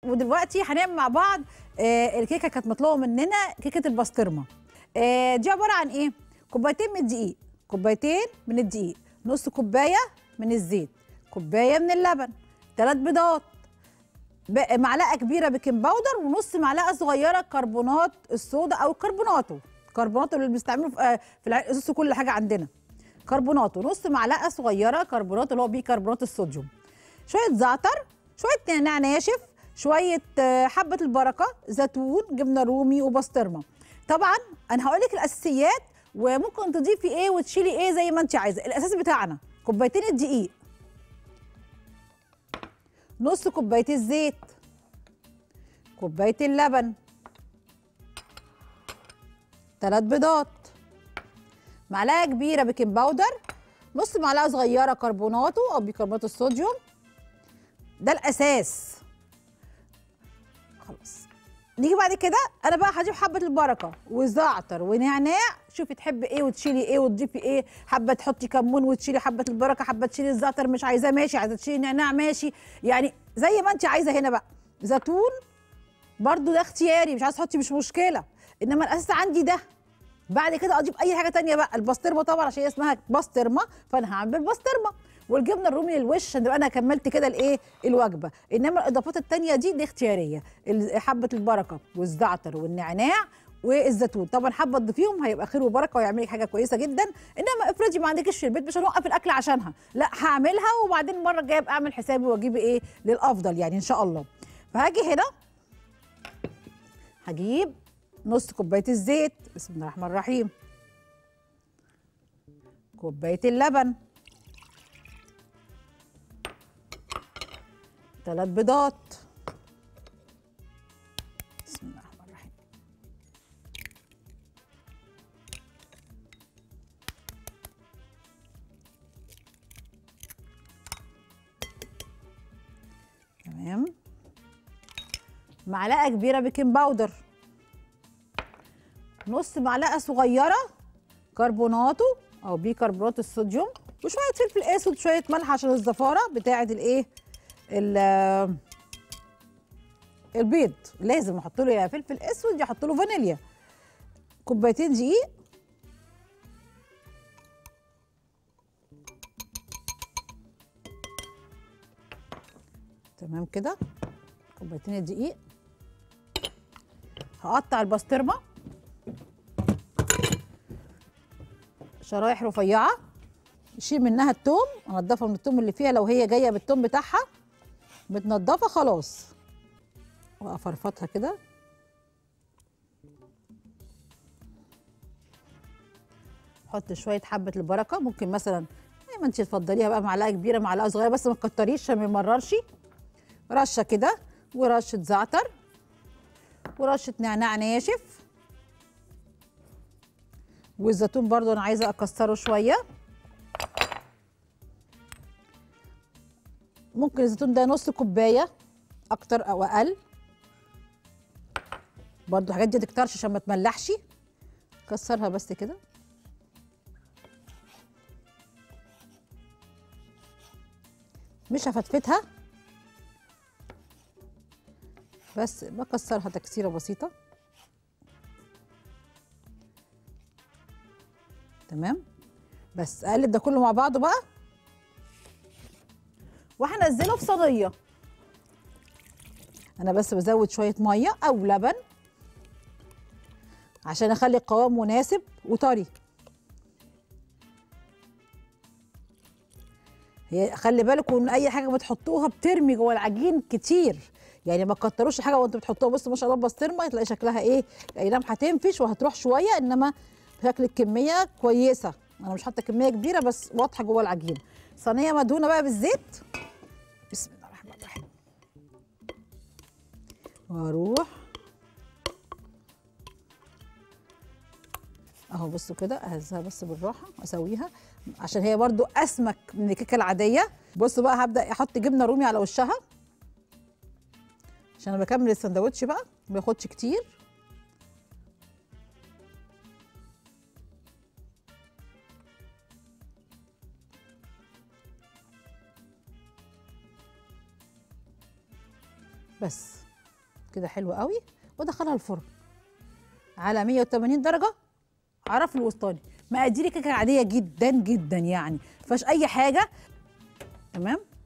ودلوقتي هنعمل مع بعض آه الكيكه كانت مطلوبه مننا كيكه البسطرمه آه دي عباره عن ايه كوبايتين من الدقيق كوبايتين من الدقيق نص كوبايه من الزيت كوبايه من اللبن ثلاث بيضات ب- معلقه كبيره بيكنج باودر ونص معلقه صغيره كربونات الصودا او كربوناتو كربوناتو اللي بنستعمله في آه، في الع- اساس كل حاجه عندنا كربوناتو نص معلقه صغيره كربونات اللي هو بيكربونات الصوديوم شويه زعتر شويه نعناع ناشف شويه آه، حبه البركه زيتون جبنه رومي وبسطرمه طبعا انا هقول لك الاساسيات وممكن تضيفي ايه وتشيلي ايه زي ما انت عايزه الاساس بتاعنا كوبايتين الدقيق نص كوبايه الزيت كوبايه اللبن ثلاث بيضات معلقه كبيره بيكنج باودر نص معلقه صغيره كربوناتو او بيكربونات الصوديوم ده الاساس خلاص نيجي بعد كده انا بقى هجيب حبه البركه وزعتر ونعناع شوفي تحبي ايه وتشيلي ايه وتضيفي ايه حبه تحطي كمون وتشيلي حبه البركه حبه تشيلي الزعتر مش عايزاه ماشي عايزه تشيلي نعناع ماشي يعني زي ما انت عايزه هنا بقى زيتون برضو ده اختياري مش عايزه تحطي مش مشكله انما الاساس عندي ده بعد كده اضيف اي حاجه تانية بقى البسطرمه طبعا عشان هي اسمها بسطرمه فانا هعمل بالبسطرمه والجبنه الرومي للوش عشان تبقى انا كملت كده الايه الوجبه انما الاضافات التانية دي دي اختياريه ال- حبه البركه والزعتر والنعناع والزيتون طبعا حابه تضيفيهم هيبقى خير وبركه ويعمل لك حاجه كويسه جدا انما افرضي ما عندكش في البيت مش هنوقف الاكل عشانها لا هعملها وبعدين المره الجايه ابقى اعمل حسابي واجيب ايه للافضل يعني ان شاء الله فهاجي هنا هجيب نص كوبايه الزيت بسم الله الرحمن الرحيم كوبايه اللبن ثلاث بيضات بسم الله الرحمن الرحيم تمام معلقه كبيره بيكنج باودر نص معلقه صغيره كربوناتو او بيكربونات الصوديوم وشويه فلفل اسود شويه ملح عشان الزفاره بتاعه الايه ال- البيض لازم احط له يا فلفل اسود يا احط له فانيليا كوبايتين دقيق تمام كده كوبايتين الدقيق هقطع البسطرمه شرايح رفيعه اشيل منها التوم انضفها من التوم اللي فيها لو هي جايه بالتوم بتاعها متنضفه خلاص وافرفطها كده احط شويه حبه البركه ممكن مثلا زي ما انت تفضليها بقى معلقه كبيره معلقه صغيره بس ما تكتريش عشان ما يمررش رشه كده ورشه زعتر ورشه نعناع ناشف والزيتون برضو انا عايزه اكسره شويه ممكن الزيتون ده نص كوبايه اكتر او اقل برضو الحاجات دي تكترش عشان ما تملحش كسرها بس كده مش هفتفتها بس بكسرها تكسيره بسيطه تمام بس اقلب ده كله مع بعضه بقى وهنزله في صينيه انا بس بزود شويه ميه او لبن عشان اخلي القوام مناسب وطري هي خلي بالكم ان اي حاجه بتحطوها بترمي جوه العجين كتير يعني ما تكتروش الحاجه وانتوا بتحطوها بص ما شاء الله بسطرمه هتلاقي شكلها ايه اي نعم هتنفش وهتروح شويه انما شكل الكميه كويسه انا مش حاطه كميه كبيره بس واضحه جوه العجين صينيه مدهونه بقى بالزيت بسم الله الرحمن الرحيم واروح اهو بصوا كده اهزها بس بالراحه اسويها عشان هي برضو اسمك من الكيكه العاديه بصوا بقى هبدا احط جبنه رومي على وشها عشان انا بكمل السندوتش بقى ما بياخدش كتير بس كده حلو قوي وادخلها الفرن على 180 درجه على الرف الوسطاني مقاديري كيكه عاديه جدا جدا يعني مفيهاش اي حاجه تمام